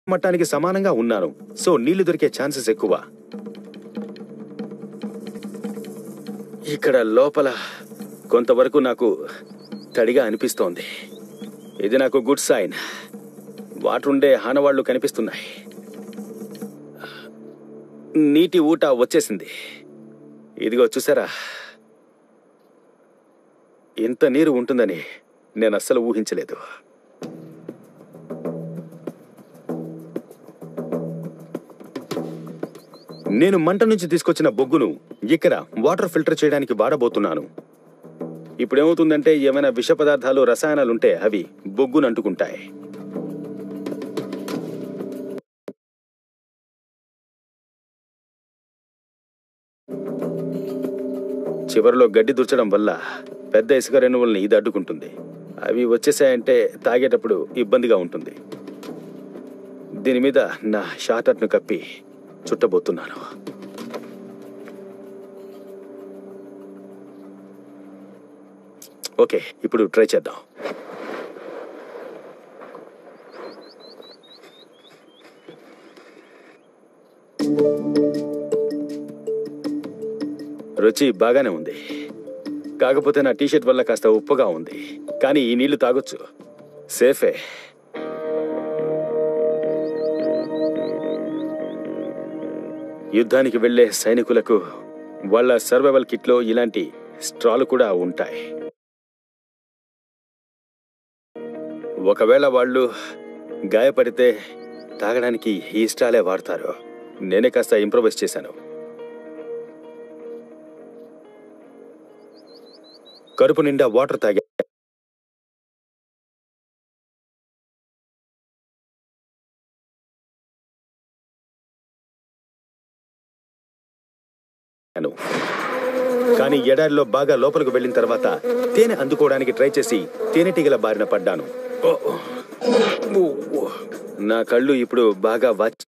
మట్టానికి సమానంగా ఉన్నాను సో నీళ్లు దొరికే ఛాన్సెస్ ఎక్కువ ఇక్కడ లోపల కొంతవరకు నాకు తడిగా అనిపిస్తోంది ఇది నాకు గుడ్ సైన్ వాటర్ ఉండే ఆనవాళ్లు కనిపిస్తున్నాయి నీటి ఊట వచ్చేసింది ఇదిగో చూసారా ఇంత నీరు ఉంటుందని నేను అస్సలు ఊహించలేదు నేను మంట నుంచి తీసుకొచ్చిన బొగ్గును ఇక్కడ వాటర్ ఫిల్టర్ చేయడానికి వాడబోతున్నాను ఇప్పుడేమవుతుందంటే ఏమైనా విష పదార్థాలు రసాయనాలుంటే అవి బొగ్గును అంటుకుంటాయి చివరిలో గడ్డి దుర్చడం వల్ల పెద్ద ఇసుక రెన్నువుల్ని ఇది అడ్డుకుంటుంది అవి వచ్చేసాయంటే తాగేటప్పుడు ఇబ్బందిగా ఉంటుంది దీని మీద నా షార్టర్ను కప్పి చుట్టబోతున్నాను ఓకే ఇప్పుడు ట్రై చేద్దాం రుచి బాగానే ఉంది కాకపోతే నా టీషర్ట్ వల్ల కాస్త ఉప్పుగా ఉంది కానీ ఈ నీళ్లు తాగొచ్చు సేఫే యుద్ధానికి వెళ్లే సైనికులకు వాళ్ళ సర్వైవల్ కిట్లో ఇలాంటి స్ట్రాలు కూడా ఉంటాయి ఒకవేళ వాళ్ళు గాయపడితే తాగడానికి ఈ స్ట్రాలే వాడతారు నేనే కాస్త ఇంప్రొవైజ్ చేశాను కడుపు నిండా వాటర్ తాగా ను. కానీ ఎడారిలో బాగా లోపలికి వెళ్ళిన తర్వాత తేనె అందుకోవడానికి ట్రై చేసి తేనెటీగల బారిన పడ్డాను ఓ. ఓ. నా కళ్ళు ఇప్పుడు బాగా వాచ్